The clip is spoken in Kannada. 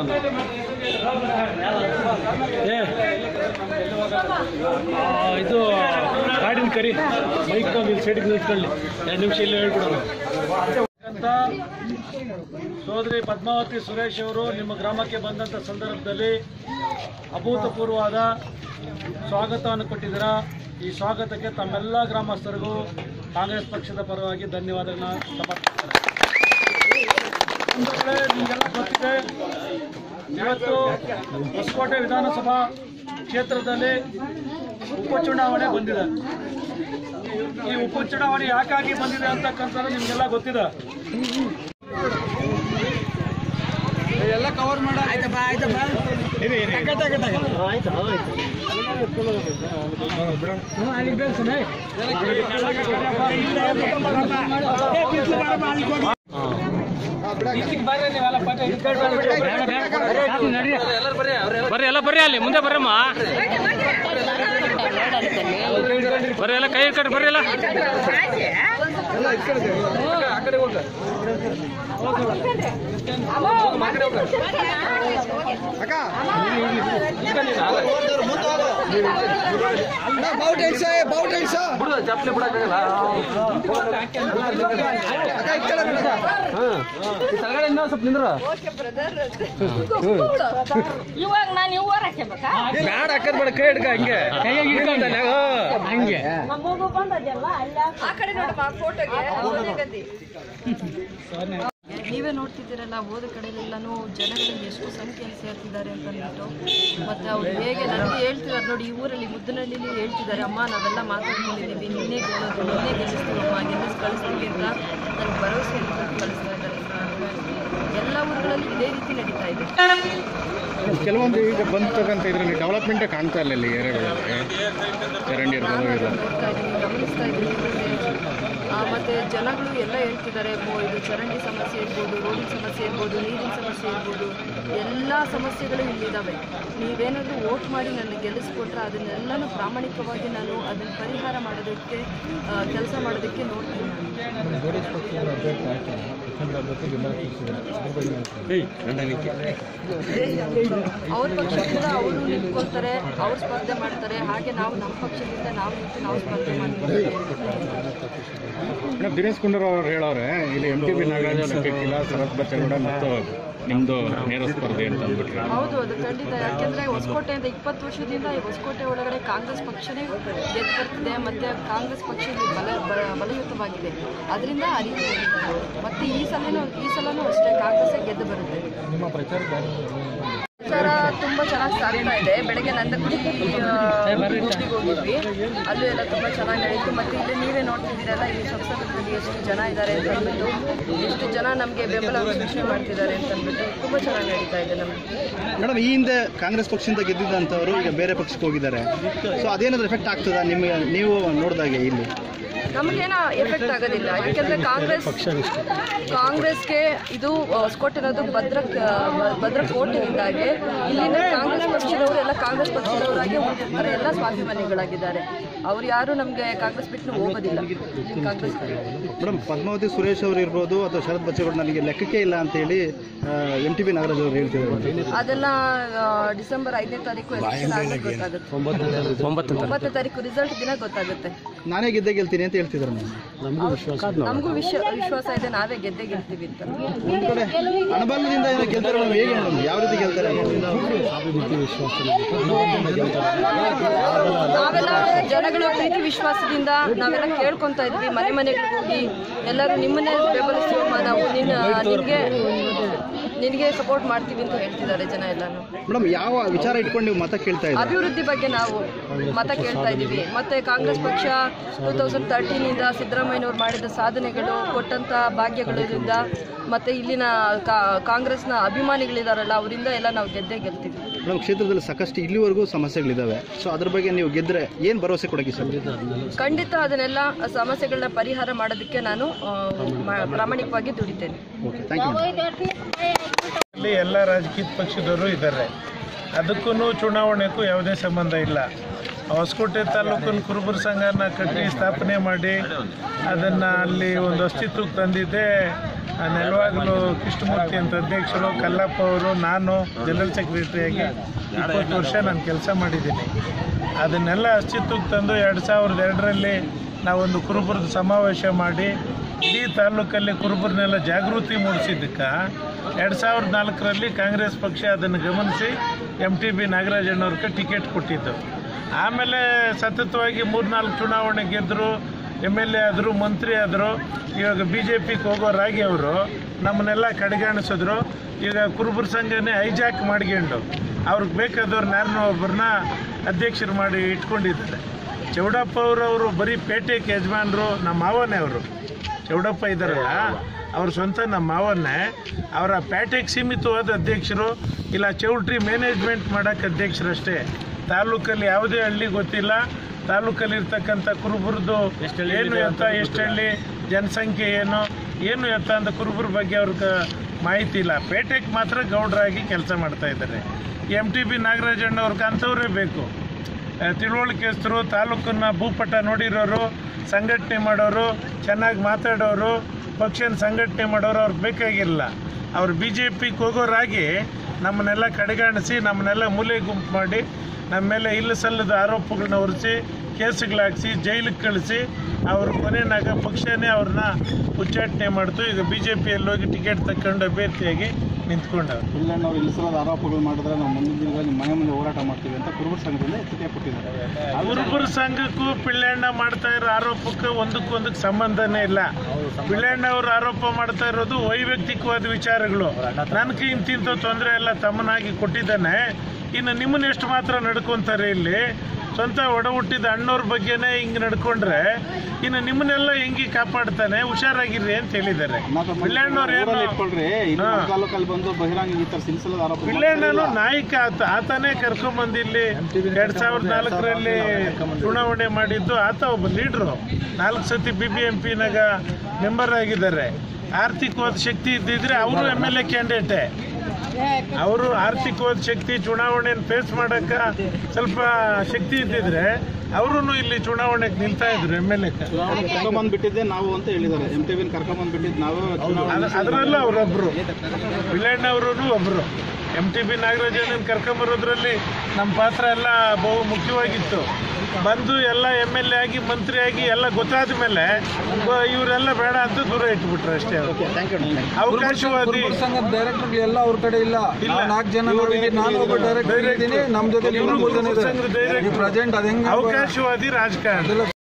ನಾನು ಏ ಆ, ಇದು ಗಾಡಿನ ಕರಿ ಮೈಕ್ ಇಲ್ಲಿ ಸೈಡಿಗೆ ನಿಲ್ಸ್ಕೊಳ್ಳಿ ಎರಡು ನಿಮಿಷ ಇಲ್ಲಿ ಹೇಳ್ಬಿಡೋಣ ಅಂತ ಸೋದರಿ ಪದ್ಮಾವತಿ ಸುರೇಶ್ ಅವರು ನಿಮ್ಮ ಗ್ರಾಮಕ್ಕೆ ಬಂದಂಥ ಸಂದರ್ಭದಲ್ಲಿ ಅಭೂತಪೂರ್ವವಾದ ಸ್ವಾಗತವನ್ನು ಕೊಟ್ಟಿದ್ದೀರಾ ಈ ಸ್ವಾಗತಕ್ಕೆ ತಮ್ಮೆಲ್ಲ ಗ್ರಾಮಸ್ಥರಿಗೂ ಕಾಂಗ್ರೆಸ್ ಪಕ್ಷದ ಪರವಾಗಿ ಧನ್ಯವಾದಗಳನ್ನ ಸಮರ್ಪಿಸ್ತಾರೆ ಬಂಧುಗಳೇ, ನಿಮಗೆಲ್ಲ ಗೊತ್ತಿದೆ ಇವತ್ತು ಹೊಸಕೋಟೆ ವಿಧಾನಸಭಾ ಕ್ಷೇತ್ರದಲ್ಲಿ ಉಪಚುನಾವಣೆ ಬಂದಿದೆ ಈ ಉಪಚುನಾವಣೆ ಯಾಕಾಗಿ ಬಂದಿದೆ ಅಂತಕ್ಕಂಥದ್ದು ನಿಮಗೆಲ್ಲ ಗೊತ್ತಿದೆ ಎಲ್ಲ ಕವರ್ ಮಾಡ ಆಯ್ತಪ್ಪ ಆಯ್ತಪ್ಪ ಬರ್ರಿ ಎಲ್ಲ ಬರ್ರಿ ಅಲ್ಲಿ ಮುಂದೆ ಬರ್ರಮ್ಮ ಬರ್ರಿ ಎಲ್ಲ ಕೈ ಹಿಡ್ಕೊಂಡು ಬರ್ರಿ ಎಲ್ಲ ಬೌಟ್ ಇಡ್ಸ ಬೌಟ್ ಇಡ್ಸ ಇವಾಗ ನಾನು ಇವ್ವರ ಹಾಕ್ಬೇಕಾ ಬ್ಯಾಡ ಹಾಕದ್ ಬೇಡ ಕೈ ಹಿಡ್ಕ ಹಂಗೆ ಕೈಯಾಗ ಹಿಡ್ಕೊಂತಾನೆ ಹಂಗೆ ನಮಗೂ ಬಂದದಲ್ಲ ಅಲ್ಲ ಆ ಕಡೆ ನೋಡಪ್ಪ ಫೋಟೋಗೆ ನೀವೇ ನೋಡ್ತಿದ್ದೀರಲ್ಲ ಹೋದ ಕಡೆಯಲ್ಲೆಲ್ಲನೂ ಜನಗಳು ಎಷ್ಟು ಸಂಖ್ಯೆಯಲ್ಲಿ ಸೇರ್ತಿದ್ದಾರೆ ಅಂತ ಅಂದ್ಬಿಟ್ಟು ಮತ್ತು ಅವ್ರು ಹೇಗೆ ನನಗೆ ಹೇಳ್ತಿದ್ದಾರೆ ನೋಡಿ ಈ ಊರಲ್ಲಿ ಮುದ್ದನಹಳ್ಳಿಲಿ ಹೇಳ್ತಿದ್ದಾರೆ ಅಮ್ಮ ನಾವೆಲ್ಲ ಮಾತಾಡ್ಕೊಂಡಿದ್ದೀವಿ ನಿನ್ನೆ ಗೆಲ್ಲೋದು ನಿನ್ನೆ ಗೆಲ್ಲಿಸ್ತೀವಮ್ಮ ಗೆಲ್ಲಿಸಿ ಕಳಿಸ್ತೀವಿ ಅಂತ ನನಗೆ ಭರವಸೆ ಕೊಟ್ಟು ಕಳಿಸ್ತಾ ಇದ್ದಾರೆ ಎಲ್ಲ ಊರುಗಳಲ್ಲಿ ಇದೇ ರೀತಿ ನಡೀತಾ ಇದೆ ಕೆಲವೊಂದು ಈಗ ಬಂತಕ್ಕಂಥ ಇದರಲ್ಲಿ ಡೆವಲಪ್ಮೆಂಟೇ ಕಾಣ್ತಾ ಇಲ್ಲ ಇಲ್ಲಿ ಏರಿಯಾಗಳಲ್ಲಿ ಚರಂಡಿ ಇರ್ಬೋದು ಇಲ್ಲ ನೋಡ್ತಾ ಇದ್ದೀನಿ ಗಮನಿಸ್ತಾ ಇದ್ದೀನಿ ಆ, ಮತ್ತೆ ಜನಗಳು ಎಲ್ಲ ಹೇಳ್ತಿದ್ದಾರೆ ಮೋ ಇದು ಚರಂಡಿ ಸಮಸ್ಯೆ ಇರ್ಬೋದು ರೋಡಿನ ಸಮಸ್ಯೆ ಇರ್ಬೋದು ನೀರಿನ ಸಮಸ್ಯೆ ಇರ್ಬೋದು ಎಲ್ಲ ಸಮಸ್ಯೆಗಳು ಇಲ್ಲಿದ್ದಾವೆ ನೀವೇನಾದರೂ ವೋಟ್ ಮಾಡಿ ನನ್ನ ಗೆಲ್ಲಿಸ್ಕೊಟ್ರೆ ಅದನ್ನೆಲ್ಲನೂ ಪ್ರಾಮಾಣಿಕವಾಗಿ ನಾನು ಅದನ್ನು ಪರಿಹಾರ ಮಾಡೋದಕ್ಕೆ ಕೆಲಸ ಮಾಡೋದಕ್ಕೆ ನೋಡ್ತೀನಿ ನಾನು ಅವ್ರ ಪಕ್ಷದಿಂದ ಅವರು ನಿಂತ್ಕೊಳ್ತಾರೆ ಅವ್ರು ಸ್ಪರ್ಧೆ ಮಾಡ್ತಾರೆ ಹಾಗೆ ನಾವು ನಮ್ಮ ಪಕ್ಷದಿಂದ ನಾವು ನಿಂತು ನಾವು ಸ್ಪರ್ಧೆ ಮಾಡ್ತೀವಿ ಮೇಡಮ್ ದಿನೇಶ್ ಗುಂಡೂರಾವ್ ಅವ್ರು ಹೇಳೋರೆ ಇಲ್ಲಿ ಎಂ ಟಿ ಬಿ ನಾಗರಾಜ್ ಲೆಕ್ಕಕ್ಕಿಲ್ಲ ಶರತ್ ಬಚ್ಚೇಗೌಡ ಮತ್ತು ನಿಮ್ಮದು ನೇರ ಸ್ಪರ್ಧೆ ಅಂತ ಅಂದ್ಬಿಟ್ರೆ ಹೌದು ಅದು ಖಂಡಿತ ಯಾಕೆಂದ್ರೆ ಹೊಸಕೋಟೆಯಿಂದ ಇಪ್ಪತ್ತು ವರ್ಷದಿಂದ ಈ ಹೊಸಕೋಟೆ ಒಳಗಡೆ ಕಾಂಗ್ರೆಸ್ ಪಕ್ಷನೇ ಗೆದ್ದು ಬರ್ತಿದೆ ಮತ್ತೆ ಕಾಂಗ್ರೆಸ್ ಪಕ್ಷ ಇಲ್ಲಿ ಬಲ ಬಲ- ಬಲಯುತವಾಗಿದೆ ಅದರಿಂದ ಆ ರೀತಿ ಹೇಳಿದ್ದಾರೆ ಅವರು. ಮತ್ತೆ ಈ ಸಲನೂ ಈ ಸಲನೂ ಅಷ್ಟೇ ಕಾಂಗ್ರೆಸ್ಸೇ ಗೆದ್ದು ಬರುತ್ತೆ ಪ್ರಚಾರ ತುಂಬಾ ಚೆನ್ನಾಗಿ ಸಾಗ್ತಾ ಇದೆ ಬೆಳಗ್ಗೆ ನಂದಗುಡಿ ಗುಡಿಗೆ ಹೋಗಿದ್ವಿ ಅಲ್ಲೂ ಎಲ್ಲ ತುಂಬಾ ಚೆನ್ನಾಗಿ ನಡೀತು ಮತ್ತೆ ಇಲ್ಲಿ ನೀವೇ ನೋಡ್ತಿದ್ದೀರಲ್ಲ ಈ ಸಂಸದರಲ್ಲಿ ಎಷ್ಟು ಜನ ಇದ್ದಾರೆ ಅಂತ ಅಂದ್ಬಿಟ್ಟು ಎಷ್ಟು ಜನ ನಮಗೆ ಬೆಂಬಲ ಸೂಚನೆ ಮಾಡ್ತಿದ್ದಾರೆ ಅಂತ ಅಂದ್ಬಿಟ್ಟು ತುಂಬಾ ಚೆನ್ನಾಗಿ ನಡೀತಾ ಇದೆ ನಮಗೆ ಮೇಡಮ್ ಈ ಹಿಂದೆ ಕಾಂಗ್ರೆಸ್ ಪಕ್ಷದಿಂದ ಗೆದ್ದಿದ್ದಂಥವ್ರು ಈಗ ಬೇರೆ ಪಕ್ಷಕ್ಕೆ ಹೋಗಿದ್ದಾರೆ ಸೊ ಅದೇನಾದ್ರೂ ಎಫೆಕ್ಟ್ ಆಗ್ತದಾ ನಿಮಗೆ ನೀವು ನೋಡಿದಾಗೆ ಇಲ್ಲಿ ನಮಗೇನ ಎಫೆಕ್ಟ್ ಆಗೋದಿಲ್ಲ ಯಾಕೆಂದ್ರೆ ಕಾಂಗ್ರೆಸ್ ಕಾಂಗ್ರೆಸ್ಗೆ ಇದು ಹೊಸಕೋಟೆ ಅನ್ನೋದು ಭದ್ರ ಭದ್ರ ಕೋಟೆ ಇದ್ದಾಗೆ ಇಲ್ಲಿನ ಕಾಂಗ್ರೆಸ್ ಪಕ್ಷದವರು ಎಲ್ಲ ಕಾಂಗ್ರೆಸ್ ಪಕ್ಷದವರಾಗಿ ಉಳಿದಿರ್ತಾರೆ ಎಲ್ಲ ಸ್ವಾಭಿಮಾನಿಗಳಾಗಿದ್ದಾರೆ ಅವ್ರು ಯಾರು ನಮಗೆ ಕಾಂಗ್ರೆಸ್ ಬಿಟ್ಟು ಹೋಗೋದಿಲ್ಲ ಕಾಂಗ್ರೆಸ್ ಮೇಡಮ್ ಪದ್ಮಾವತಿ ಸುರೇಶ್ ಅವರು ಇರ್ಬೋದು ಅಥವಾ ಶರತ್ ಬಚ್ಚೇಗೌಡ ನನಗೆ ಲೆಕ್ಕಕ್ಕೆ ಇಲ್ಲ ಅಂತ ಹೇಳಿ ಎಂ ಟಿ ಬಿ ನಾಗರಾಜ್ ಅವರು ಹೇಳ್ತಿದ್ದಾರೆ ಅದೆಲ್ಲ ಆ, ಡಿಸೆಂಬರ್ ಐದನೇ ತಾರೀಕು ಎಲೆಕ್ಷನ್ ಆದ್ಮೇಲೆ ಗೊತ್ತಾಗುತ್ತೆ ಒಂಬತ್ತನೇ ತಾರೀಕು ರಿಸಲ್ಟ್ ದಿನ ಗೊತ್ತಾಗುತ್ತೆ ನಾನೇ ಗೆದ್ದೆ ಗೆಲ್ತೀನಿ ಅಂತ ಹೇಳ್ತಿದ್ದಾರೆ ಮೇಡಮ್ ನಮಗೂ ವಿಶ್ವ ವಿಶ್ವಾಸ ಇದೆ ನಾವೇ ಗೆದ್ದೆ ಗೆಲ್ತೀವಿ ಅಂತ ಒಂದು ಕಡೆ ಹಣಬಲದಿಂದ ಏನೋ ಗೆಲ್ತಾರೆ ಮೇಡಮ್ ಹೇಗೆ ಮೇಡಮ್ ಯಾವ ರೀತಿ ಗೆಲ್ತಾರೆ ನಾವೆಲ್ಲ ಜನಗಳ ಪ್ರೀತಿ ವಿಶ್ವಾಸದಿಂದ ನಾವೆಲ್ಲ ಕೇಳ್ಕೊಂತ ಇದ್ವಿ ಮನೆ ಮನೆಗಳಿಗೆ ಹೋಗಿ ಎಲ್ಲರೂ ನಿಮ್ಮನ್ನೇ ಬೆಂಬಲಿಸುವ ನಾವು ನಿನ್ನ ನಿನಗೆ ನಿನಗೆ ಸಪೋರ್ಟ್ ಮಾಡ್ತೀವಿ ಅಂತ ಹೇಳ್ತಿದ್ದಾರೆ ಜನ ಎಲ್ಲಾನು ಮೇಡಮ್ ಯಾವ ವಿಚಾರ ಇಟ್ಕೊಂಡು ನೀವು ಮತ ಕೇಳ್ತಾ ಇದ್ದಾರೆ ಅಭಿವೃದ್ಧಿ ಬಗ್ಗೆ ನಾವು ಮತ ಕೇಳ್ತಾ ಇದ್ದೀವಿ ಮತ್ತೆ ಕಾಂಗ್ರೆಸ್ ಪಕ್ಷ ಟೂ ತೌಸಂಡ್ ತರ್ಟೀನಿಂದ ಸಿದ್ದರಾಮಯ್ಯನವ್ರು ಮಾಡಿದ ಸಾಧನೆಗಳು ಕೊಟ್ಟಂತ ಭಾಗ್ಯಗಳಿಂದ ಮತ್ತೆ ಇಲ್ಲಿನ ಕಾ- ಕಾಂಗ್ರೆಸ್ನ ಅಭಿಮಾನಿಗಳಿದಾರಲ್ಲ ಅವರಿಂದ ಎಲ್ಲ ನಾವು ಗೆದ್ದೇ ಗೆಲ್ತೀವಿ ಮೇಡಮ್ ಕ್ಷೇತ್ರದಲ್ಲಿ ಸಾಕಷ್ಟು ಇಲ್ಲಿವರೆಗೂ ಸಮಸ್ಯೆಗಳಿದ್ದಾವೆ ಸೊ ಅದ್ರ ಬಗ್ಗೆ ನೀವು ಗೆದ್ರೆ ಏನು ಭರವಸೆ ಕೊಡಕ್ಕೆ ಸರ್ ಖಂಡಿತ ಅದನ್ನೆಲ್ಲ ಸಮಸ್ಯೆಗಳನ್ನ ಪರಿಹಾರ ಮಾಡೋದಕ್ಕೆ ನಾನು ಆ, ಮ- ಪ್ರಾಮಾಣಿಕವಾಗಿ ದುಡಿತೇನೆ ಓಕೆ ಥ್ಯಾಂಕ್ ಯು ಅಲ್ಲಿ ಎಲ್ಲ ರಾಜಕೀಯ ಪಕ್ಷದವರು ಇದ್ದಾರೆ ಅದಕ್ಕೂ ಚುನಾವಣೆಗೂ ಯಾವುದೇ ಸಂಬಂಧ ಇಲ್ಲ ಹೊಸಕೋಟೆ ತಾಲೂಕಿನ ಕುರುಬರ ಸಂಘನ ಕಟ್ಟಿ ಸ್ಥಾಪನೆ ಮಾಡಿ ಅದನ್ನು ಅಲ್ಲಿ ಒಂದು ಅಸ್ತಿತ್ವಕ್ಕೆ ತಂದಿದ್ದೆ ಆ ನೆಲವಾಗಲು ಕೃಷ್ಣಮೂರ್ತಿ ಅಂತ ಅಧ್ಯಕ್ಷರು ಕಲ್ಲಪ್ಪ ಅವರು ನಾನು ಜನರಲ್ ಸೆಕ್ರೆಟರಿಯಾಗಿ ಇಪ್ಪತ್ತು ವರ್ಷ ನಾನು ಕೆಲಸ ಮಾಡಿದ್ದೀನಿ ಅದನ್ನೆಲ್ಲ ಅಸ್ತಿತ್ವಕ್ಕೆ ತಂದು ಎರಡು ಸಾವಿರದ ಎರಡರಲ್ಲಿ ನಾವೊಂದು ಕುರುಬರದ ಸಮಾವೇಶ ಮಾಡಿ ಇಡೀ ತಾಲೂಕಲ್ಲಿ ಕುರುಬರನ್ನೆಲ್ಲ ಜಾಗೃತಿ ಮೂಡಿಸಿದ್ದಕ್ಕೆ ಎರಡು ಸಾವಿರದ ನಾಲ್ಕರಲ್ಲಿ ಕಾಂಗ್ರೆಸ್ ಪಕ್ಷ ಅದನ್ನು ಗಮನಿಸಿ ಎಮ್ ಟಿ ಬಿ ನಾಗರಾಜಣ್ಣವ್ರಿಗೆ ಟಿಕೆಟ್ ಕೊಟ್ಟಿದ್ದು ಆಮೇಲೆ ಸತತವಾಗಿ ಮೂರ್ನಾಲ್ಕು ಚುನಾವಣೆ ಗೆದ್ದರು ಎಮ್ ಎಲ್ ಎ ಆದರು ಮಂತ್ರಿ ಆದರು ಇವಾಗ ಬಿ ಜೆ ಪಿಗೆ ಹೋಗೋ ರಾಗಿ ಅವರು ನಮ್ಮನ್ನೆಲ್ಲ ಕಡೆಗಾಣಿಸಿದ್ರು ಈಗ ಕುರುಬರ ಸಂಘನೇ ಹೈಜಾಕ್ ಮಾಡ್ಕೊಂಡು ಅವ್ರಿಗೆ ಬೇಕಾದವ್ರನ್ನ ಯಾರನ್ನೋ ಒಬ್ಬರನ್ನ ಅಧ್ಯಕ್ಷರು ಮಾಡಿ ಇಟ್ಕೊಂಡಿದ್ದಾರೆ ಚೌಡಪ್ಪ ಅವರವರು ಬರೀ ಪೇಟೆಗೆ ಯಜಮಾನರು ನಮ್ಮ ಮಾವನೇ ಅವರು ಚೌಡಪ್ಪ ಇದ್ದಾರಲ್ಲ ಅವ್ರ ಸ್ವಂತ ನಮ್ಮ ಮಾವನ್ನೇ ಅವರ ಪೇಟೆಗೆ ಸೀಮಿತವಾದ ಅಧ್ಯಕ್ಷರು ಇಲ್ಲ ಚೌಲ್ಟ್ರಿ ಮ್ಯಾನೇಜ್ಮೆಂಟ್ ಮಾಡೋಕ್ಕೆ ಅಧ್ಯಕ್ಷರಷ್ಟೇ ತಾಲೂಕಲ್ಲಿ ಯಾವುದೇ ಹಳ್ಳಿ ಗೊತ್ತಿಲ್ಲ ತಾಲೂಕಲ್ಲಿ ಇರ್ತಕ್ಕಂಥ ಕುರುಬರದು ಏನು ಎತ್ತ ಎಷ್ಟು ಹಳ್ಳಿ ಜನಸಂಖ್ಯೆ ಏನು ಏನು ಎತ್ತ ಅಂತ ಕುರುಬರ ಬಗ್ಗೆ ಅವ್ರಿಗೆ ಮಾಹಿತಿ ಇಲ್ಲ ಪೇಟೆಗೆ ಮಾತ್ರ ಗೌಡ್ರಾಗಿ ಕೆಲಸ ಮಾಡ್ತಾ ಇದ್ದಾರೆ ಎಮ್ ಟಿ ಬಿ ನಾಗರಾಜಣ್ಣ ಅವ್ರಿಗೆ ಅಂಥವ್ರೇ ಬೇಕು ಆ, ತಿಳುವಳಿಕೆಸ್ತರು ತಾಲೂಕನ್ನ ಭೂಪಟ ನೋಡಿರೋರು ಸಂಘಟನೆ ಮಾಡೋರು ಚೆನ್ನಾಗಿ ಮಾತಾಡೋರು ಪಕ್ಷನ ಸಂಘಟನೆ ಮಾಡೋರು ಅವ್ರಿಗೆ ಬೇಕಾಗಿಲ್ಲ ಅವ್ರು ಬಿ ಜೆ ಪಿಗೆ ಹೋಗೋರಾಗಿ ನಮ್ಮನ್ನೆಲ್ಲ ಕಡೆಗಾಣಿಸಿ ನಮ್ಮನ್ನೆಲ್ಲ ಮೂಲೆ ಗುಂಪು ಮಾಡಿ ನಮ್ಮ ಮೇಲೆ ಇಲ್ಲ ಸಲ್ಲದ ಆರೋಪಗಳನ್ನ ಹೊರಿಸಿ ಕೇಸುಗಳಾಗಿಸಿ ಜೈಲಿಗೆ ಕಳಿಸಿ ಅವ್ರ ಕೊನೆನಾಗ ಪಕ್ಷನೇ ಅವ್ರನ್ನ ಉಚ್ಚಾಟನೆ ಮಾಡ್ತು ಈಗ ಬಿ ಜೆ ಪಿಯಲ್ಲಿ ಹೋಗಿ ಟಿಕೆಟ್ ತಗೊಂಡು ಅಭ್ಯರ್ಥಿಯಾಗಿ ನಿಂತ್ಕೊಂಡವ್ರು ಇಲ್ಲಣ್ಣವ್ರು ಇಲ್ಲಿಸಲದ ಆರೋಪಗಳು ಮಾಡಿದ್ರೆ ನಾವು ಮುಂದಿನ ದಿನಗಳಲ್ಲಿ ಮನೆ ಮುಂದೆ ಹೋರಾಟ ಮಾಡ್ತೀವಿ ಅಂತ ಕುರುಬರ ಸಂಘದಿಂದ ಎಚ್ಚರಿಕೆ ಕೊಟ್ಟಿದ್ದಾರೆ ಕುರುಬರ ಸಂಘಕ್ಕೂ ಪಿಳ್ಳಣ್ಣ ಮಾಡ್ತಾ ಇರೋ ಆರೋಪಕ್ಕೆ ಒಂದಕ್ಕೊಂದಕ್ಕೆ ಸಂಬಂಧನೇ ಇಲ್ಲ ಪಿಳ್ಳಣ್ಣ ಅವರು ಆರೋಪ ಮಾಡ್ತಾ ಇರೋದು ವೈಯಕ್ತಿಕವಾದ ವಿಚಾರಗಳು ನನಗೆ ಇಂತಿಂಥ ತೊಂದರೆ ಎಲ್ಲ ತಮ್ಮನಾಗಿ ಕೊಟ್ಟಿದ್ದಾನೆ ಇನ್ನು ನಿಮ್ಮನ್ನ ಎಷ್ಟು ಮಾತ್ರ ನಡ್ಕೊಂತಾರೆ ಇಲ್ಲಿ ಸ್ವಂತ ಒಡ ಹುಟ್ಟಿದ ಅಣ್ಣವ್ರ ಬಗ್ಗೆನೇ ಹಿಂಗೆ ನಡ್ಕೊಂಡ್ರೆ ಇನ್ನು ನಿಮ್ಮನ್ನೆಲ್ಲ ಹೆಂಗೆ ಕಾಪಾಡ್ತಾನೆ ಹುಷಾರಾಗಿರ್ರಿ ಅಂತ ಹೇಳಿದ್ದಾರೆ ಪಿಳ್ಳಣ್ಣವ್ರು ಏನು ಇಟ್ಕೊಳ್ರಿ ಇಲ್ಲಿ ಹಾ. ನಮ್ಮ ತಾಲೂಕಲ್ಲಿ ಬಂದು ಬಹಿರಂಗ ಈ ತರ ಸಿಲ್ಸಿಲದ ಆರೋಪ ಪಿಳ್ಳಣ್ಣನು ನಾಯಕ ಆತ ಆತನೇ ಕರ್ಕೊಂಬಂದು ಇಲ್ಲಿ ಎರಡ್ ಸಾವಿರದ ನಾಲ್ಕರಲ್ಲಿ ಚುನಾವಣೆ ಮಾಡಿದ್ದು ಆತ ಒಬ್ಬ ಲೀಡ್ರು ನಾಲ್ಕು ಸತಿ ಬಿ ಬಿ ಎಂ ಪಿನಾಗ ಮೆಂಬರ್ ಆಗಿದ್ದಾರೆ ಆರ್ಥಿಕವಾದ ಶಕ್ತಿ ಇದ್ದಿದ್ರೆ ಅವರು ಎಮ್ ಎಲ್ ಎ ಕ್ಯಾಂಡಿಡೇಟೇ ಅವರು ಆರ್ಥಿಕವಾದ ಶಕ್ತಿ ಚುನಾವಣೆಯನ್ನು ಫೇಸ್ ಮಾಡಕ್ಕೆ ಸ್ವಲ್ಪ ಶಕ್ತಿ ಇದ್ದಿದ್ರೆ ಅವರು ಇಲ್ಲಿ ಚುನಾವಣೆಗೆ ನಿಲ್ತಾ ಇದ್ರು ಎಮ್ ಎಲ್ ಎ ಕರ್ಕೊಂಬಂದ್ ಬಿಟ್ಟಿದ್ದೆ ನಾವು ಅಂತ ಹೇಳಿದ್ದಾರೆ ಎಂ ಟಿ ವಿನ ಕರ್ಕೊಂಬಂದ್ ಬಿಟ್ಟಿದ್ದು ನಾವು ಚುನಾವಣೆ ಅದರಲ್ಲೂ ಅವರೊಬ್ರು ಪಿಳ್ಳಣ್ಣ ಅವರು ಒಬ್ರು ಎಂ ಟಿ ಬಿ ನಾಗರಾಜನನ್ನ ಕರ್ಕೊಂಬರೋದ್ರಲ್ಲಿ ನಮ್ಮ ಪಾತ್ರ ಎಲ್ಲ ಬಹು ಮುಖ್ಯವಾಗಿತ್ತು ಬಂದು ಎಲ್ಲ ಎಮ್ ಎಲ್ ಎ ಆಗಿ ಮಂತ್ರಿ ಆಗಿ ಎಲ್ಲ ಗೊತ್ತಾದ ಮೇಲೆ ಇವರೆಲ್ಲ ಬೇಡ ಅಂತ ದೂರ ಇಟ್ಬಿಟ್ರು ಅಷ್ಟೇ ಅವ್ರು. ಅವಕಾಶವಾದಿ ಸಂಘದ ಡೈರೆಕ್ಟರ್ ಎಲ್ಲ ಅವ್ರ ಕಡೆ ಇಲ್ಲ ಇಲ್ಲ. ನಾವು ನಾಲ್ಕು ಜನ ನೋಡಿದ್ವಿ ನಾನು ಒಬ್ಬ ಡೈರೆಕ್ಟರ್ ಇದ್ದೀನಿ ನಮ್ಮ ಜೊತೆ ಇವ್ರು ಮೂರು ಜನ ಸಂಘದ ಇದ್ದಾರೆ director. ಪ್ರೆಸೆಂಟ್ ಅದ್ ಹೆಂಗ್ ಅವಕಾಶವಾದಿ ರಾಜಕಾರಣ